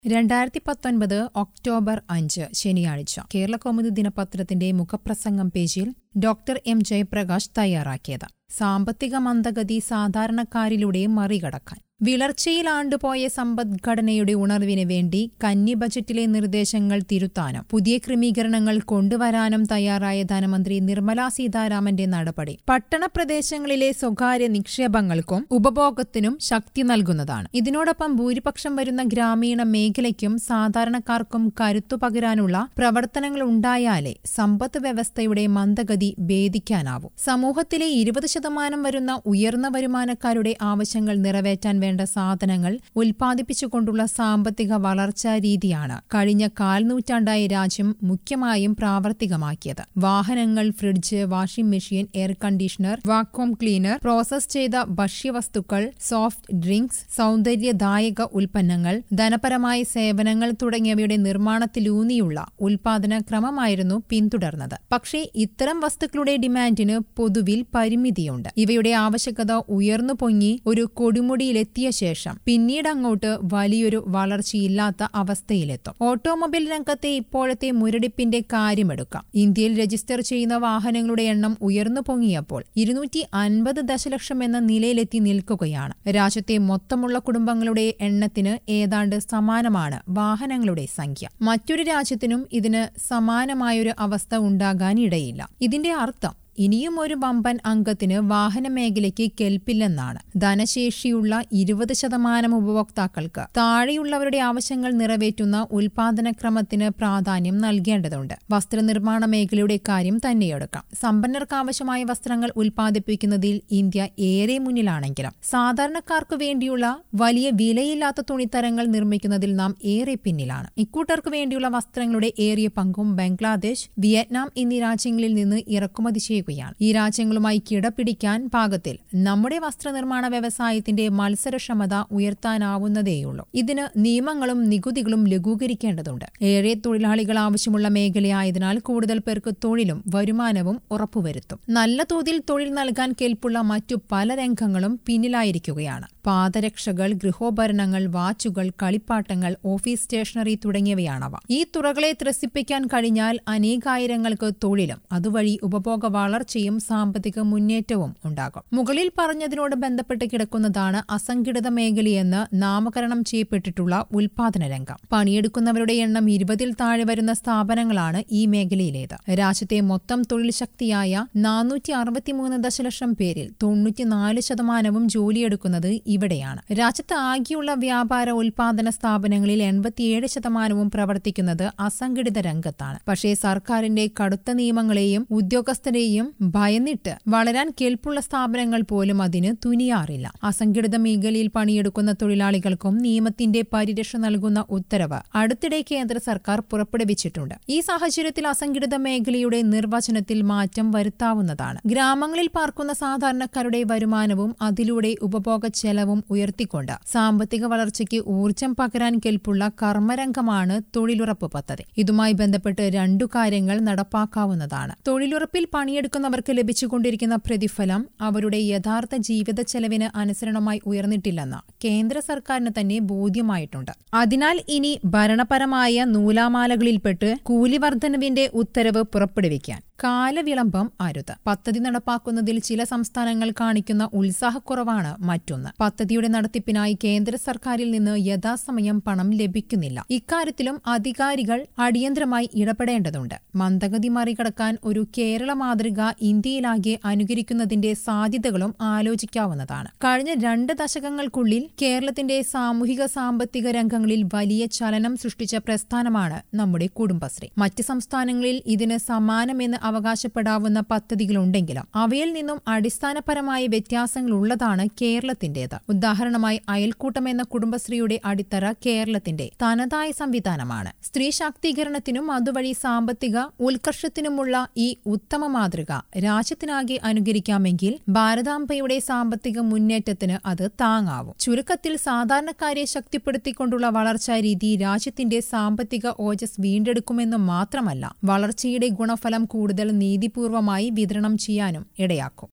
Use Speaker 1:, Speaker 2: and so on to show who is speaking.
Speaker 1: രണ്ടായിരത്തി പത്തൊൻപത് ഒക്ടോബർ അഞ്ച് ശനിയാഴ്ച കേരള കൗമുദി ദിനപത്രത്തിന്റെ മുഖപ്രസംഗം പേജിൽ ഡോക്ടർ എം ജയപ്രകാശ് തയ്യാറാക്കിയത് സാമ്പത്തിക മന്ദഗതി സാധാരണക്കാരിലൂടെ മറികടക്കാൻ വിളർച്ചയിൽ ആണ്ടുപോയ സമ്പദ്ഘടനയുടെ ഉണർവിന് വേണ്ടി കന്നി ബജറ്റിലെ നിർദ്ദേശങ്ങൾ തിരുത്താനും പുതിയ ക്രമീകരണങ്ങൾ കൊണ്ടുവരാനും തയ്യാറായ ധനമന്ത്രി നിർമ്മലാ സീതാരാമന്റെ നടപടി പട്ടണപ്രദേശങ്ങളിലെ സ്വകാര്യ നിക്ഷേപങ്ങൾക്കും ഉപഭോഗത്തിനും ശക്തി നൽകുന്നതാണ് ഇതിനോടൊപ്പം ഭൂരിപക്ഷം വരുന്ന ഗ്രാമീണ മേഖലയ്ക്കും സാധാരണക്കാർക്കും കരുത്തു പകരാനുള്ള പ്രവർത്തനങ്ങൾ ഉണ്ടായാലേ സമ്പദ് വ്യവസ്ഥയുടെ മന്ദഗതി ഭേദിക്കാനാവൂ സമൂഹത്തിലെ ഇരുപത് ശതമാനം വരുന്ന ഉയർന്ന വരുമാനക്കാരുടെ ആവശ്യങ്ങൾ നിറവേറ്റാൻ വേണ്ട സാധനങ്ങൾ ഉൽപ്പാദിപ്പിച്ചുകൊണ്ടുള്ള സാമ്പത്തിക വളർച്ചാ രീതിയാണ് കഴിഞ്ഞ കാൽ നൂറ്റാണ്ടായി രാജ്യം മുഖ്യമായും പ്രാവർത്തികമാക്കിയത് വാഹനങ്ങൾ fridge washing machine air conditioner vacuum cleaner process ചെയ്ത ഭക്ഷ്യവസ്തുക്കൾ സോഫ്റ്റ് ഡ്രിങ്ക്സ് സൗന്ദര്യദായക ഉൽപ്പന്നങ്ങൾ ധനപരമായ സേവനങ്ങൾ തുടങ്ങിയവയുടെ നിർമ്മാണത്തിലൂന്നിയുള്ള ഉൽപാദന ക്രമമായിരുന്നു പിന്തുടർന്നത് പക്ഷേ ഇത്തരം വസ്തുക്കളുടെ ഡിമാൻഡിന് പൊതുവിൽ പരിമിതിയുണ്ട് ഇവയുടെ ആവശ്യകത ഉയർന്നു പൊങ്ങി ഒരു കൊടുമുടിയിലെത്തിയ ശേഷം പിന്നീട് അങ്ങോട്ട് വലിയൊരു വളർച്ചയില്ലാത്ത അവസ്ഥയിലെത്തും ഓട്ടോമൊബൈൽ രംഗത്തെ ഇപ്പോഴത്തെ മുരടിപ്പിന്റെ കാര്യമെടുക്കാം ഇന്ത്യയിൽ രജിസ്റ്റർ ചെയ്യുന്ന വാഹനങ്ങളുടെ എണ്ണം ഉയർന്നു പൊങ്ങിയപ്പോൾ ഇരുന്നൂറ്റി അൻപത് ദശലക്ഷം എന്ന നിലയിലെത്തി നിൽക്കുകയാണ് രാജ്യത്തെ മൊത്തമുള്ള കുടുംബങ്ങളുടെ എണ്ണത്തിന് ഏതാണ്ട് സമാനമാണ് വാഹനങ്ങളുടെ സംഖ്യ മറ്റൊരു രാജ്യത്തിനും ഇതിന് സമാനമായൊരു അവസ്ഥ ഉണ്ടാകാനിടയില്ല ഇതിന്റെ അർത്ഥം ഇനിയും ഒരു വമ്പൻ അംഗത്തിന് വാഹന മേഖലയ്ക്ക് കെൽപ്പില്ലെന്നാണ് ധനശേഷിയുള്ള ഇരുപത് ശതമാനം ഉപഭോക്താക്കൾക്ക് താഴെയുള്ളവരുടെ ആവശ്യങ്ങൾ നിറവേറ്റുന്ന ഉൽപാദനക്രമത്തിന് പ്രാധാന്യം നൽകേണ്ടതുണ്ട് വസ്ത്രനിർമ്മാണ മേഖലയുടെ കാര്യം തന്നെയെടുക്കാം സമ്പന്നർക്ക് ആവശ്യമായ വസ്ത്രങ്ങൾ ഉൽപ്പാദിപ്പിക്കുന്നതിൽ ഇന്ത്യ ഏറെ മുന്നിലാണെങ്കിലും സാധാരണക്കാർക്കു വേണ്ടിയുള്ള വലിയ വിലയില്ലാത്ത തുണിത്തരങ്ങൾ നിർമ്മിക്കുന്നതിൽ നാം ഏറെ പിന്നിലാണ് ഇക്കൂട്ടർക്ക് വേണ്ടിയുള്ള വസ്ത്രങ്ങളുടെ ഏറിയ പങ്കും ബംഗ്ലാദേശ് വിയറ്റ്നാം എന്നീ രാജ്യങ്ങളിൽ നിന്ന് ഇറക്കുമതി ചെയ്യുക ചെയ്യുകയാണ് ഈ രാജ്യങ്ങളുമായി കിടപിടിക്കാൻ പാകത്തിൽ നമ്മുടെ വസ്ത്രനിർമ്മാണ വ്യവസായത്തിന്റെ മത്സരക്ഷമത ഉയർത്താനാവുന്നതേയുള്ളൂ ഇതിന് നിയമങ്ങളും നികുതികളും ലഘൂകരിക്കേണ്ടതുണ്ട് ഏറെ തൊഴിലാളികൾ ആവശ്യമുള്ള മേഖലയായതിനാൽ കൂടുതൽ പേർക്ക് തൊഴിലും വരുമാനവും ഉറപ്പുവരുത്തും നല്ല തോതിൽ തൊഴിൽ നൽകാൻ കെൽപ്പുള്ള മറ്റു പല രംഗങ്ങളും പിന്നിലായിരിക്കുകയാണ് പാദരക്ഷകൾ ഗൃഹോപകരണങ്ങൾ വാച്ചുകൾ കളിപ്പാട്ടങ്ങൾ ഓഫീസ് സ്റ്റേഷനറി തുടങ്ങിയവയാണവ ഈ തുറകളെ ത്രസിപ്പിക്കാൻ കഴിഞ്ഞാൽ അനേകായിരങ്ങൾക്ക് തൊഴിലും അതുവഴി ഉപഭോഗ വളർച്ചയും സാമ്പത്തിക മുന്നേറ്റവും ഉണ്ടാകും മുകളിൽ പറഞ്ഞതിനോട് ബന്ധപ്പെട്ട് കിടക്കുന്നതാണ് അസംഘടിത മേഖലയെന്ന് നാമകരണം ചെയ്യപ്പെട്ടിട്ടുള്ള ഉൽപാദന രംഗം പണിയെടുക്കുന്നവരുടെ എണ്ണം ഇരുപതിൽ താഴെ വരുന്ന സ്ഥാപനങ്ങളാണ് ഈ മേഖലയിലേത് രാജ്യത്തെ മൊത്തം തൊഴിൽ ശക്തിയായ നാനൂറ്റി അറുപത്തിമൂന്ന് ദശലക്ഷം പേരിൽ തൊണ്ണൂറ്റിനാല് ശതമാനവും ജോലിയെടുക്കുന്നത് ഇവിടെയാണ് രാജ്യത്ത് ആകെയുള്ള വ്യാപാര ഉൽപാദന സ്ഥാപനങ്ങളിൽ എൺപത്തിയേഴ് ശതമാനവും പ്രവർത്തിക്കുന്നത് അസംഘടിത രംഗത്താണ് പക്ഷേ സർക്കാരിന്റെ കടുത്ത നിയമങ്ങളെയും ഉദ്യോഗസ്ഥരെയും ഭയന്നിട്ട് വളരാൻ കെൽപ്പുള്ള സ്ഥാപനങ്ങൾ പോലും അതിന് തുനിയാറില്ല അസംഘടിത മേഖലയിൽ പണിയെടുക്കുന്ന തൊഴിലാളികൾക്കും നിയമത്തിന്റെ പരിരക്ഷ നൽകുന്ന ഉത്തരവ് അടുത്തിടെ കേന്ദ്ര സർക്കാർ പുറപ്പെടുവിച്ചിട്ടുണ്ട് ഈ സാഹചര്യത്തിൽ അസംഘടിത മേഖലയുടെ നിർവചനത്തിൽ മാറ്റം വരുത്താവുന്നതാണ് ഗ്രാമങ്ങളിൽ പാർക്കുന്ന സാധാരണക്കാരുടെ വരുമാനവും അതിലൂടെ ഉപഭോഗ ചെലവും ഉയർത്തിക്കൊണ്ട് സാമ്പത്തിക വളർച്ചയ്ക്ക് ഊർജം പകരാൻ കെൽപ്പുള്ള കർമ്മരംഗമാണ് തൊഴിലുറപ്പ് പദ്ധതി ഇതുമായി ബന്ധപ്പെട്ട് രണ്ടു കാര്യങ്ങൾ നടപ്പാക്കാവുന്നതാണ് തൊഴിലുറപ്പിൽ പണിയെടുക്കുന്നവർക്ക് ലഭിച്ചുകൊണ്ടിരിക്കുന്ന പ്രതിഫലം അവരുടെ യഥാർത്ഥ ജീവിത ചെലവിന് അനുസരണമായി ഉയർന്നിട്ടില്ലെന്ന് കേന്ദ്ര സർക്കാരിന് തന്നെ ബോധ്യമായിട്ടുണ്ട് അതിനാൽ ഇനി ഭരണപരമായ നൂലാമാലകളിൽപ്പെട്ട് കൂലിവർദ്ധനവിന്റെ ഉത്തരവ് പുറപ്പെടുവിക്കാൻ കാലവിളംബം അരുത് പദ്ധതി നടപ്പാക്കുന്നതിൽ ചില സംസ്ഥാനങ്ങൾ കാണിക്കുന്ന ഉത്സാഹക്കുറവാണ് മറ്റൊന്ന് പദ്ധതിയുടെ നടത്തിപ്പിനായി കേന്ദ്ര സർക്കാരിൽ നിന്ന് യഥാസമയം പണം ലഭിക്കുന്നില്ല ഇക്കാര്യത്തിലും അധികാരികൾ അടിയന്തരമായി ഇടപെടേണ്ടതുണ്ട് മന്ദഗതി മറികടക്കാൻ ഒരു കേരള മാതൃക ഇന്ത്യയിലാകെ അനുകരിക്കുന്നതിന്റെ സാധ്യതകളും ആലോചിക്കാവുന്നതാണ് കഴിഞ്ഞ രണ്ട് ദശകങ്ങൾക്കുള്ളിൽ കേരളത്തിന്റെ സാമൂഹിക സാമ്പത്തിക രംഗങ്ങളിൽ വലിയ ചലനം സൃഷ്ടിച്ച പ്രസ്ഥാനമാണ് നമ്മുടെ കുടുംബശ്രീ മറ്റ് സംസ്ഥാനങ്ങളിൽ ഇതിന് സമാനമെന്ന് അവകാശപ്പെടാവുന്ന പദ്ധതികളുണ്ടെങ്കിലും അവയിൽ നിന്നും അടിസ്ഥാനപരമായ വ്യത്യാസങ്ങളുള്ളതാണ് കേരളത്തിന്റേത് ഉദാഹരണമായി അയൽക്കൂട്ടം എന്ന കുടുംബശ്രീയുടെ അടിത്തറ കേരളത്തിന്റെ തനതായ സംവിധാനമാണ് സ്ത്രീ ശാക്തീകരണത്തിനും അതുവഴി സാമ്പത്തിക ഉത്കർഷത്തിനുമുള്ള ഈ ഉത്തമ മാതൃക രാജ്യത്തിനാകെ അനുകരിക്കാമെങ്കിൽ ഭാരതാംബയുടെ സാമ്പത്തിക മുന്നേറ്റത്തിന് അത് താങ്ങാവും ചുരുക്കത്തിൽ സാധാരണക്കാരെ ശക്തിപ്പെടുത്തിക്കൊണ്ടുള്ള വളർച്ചാ രീതി രാജ്യത്തിന്റെ സാമ്പത്തിക ഓജസ് വീണ്ടെടുക്കുമെന്ന് മാത്രമല്ല വളർച്ചയുടെ ഗുണഫലം കൂടുതൽ നീതിപൂർവമായി വിതരണം ചെയ്യാനും ഇടയാക്കും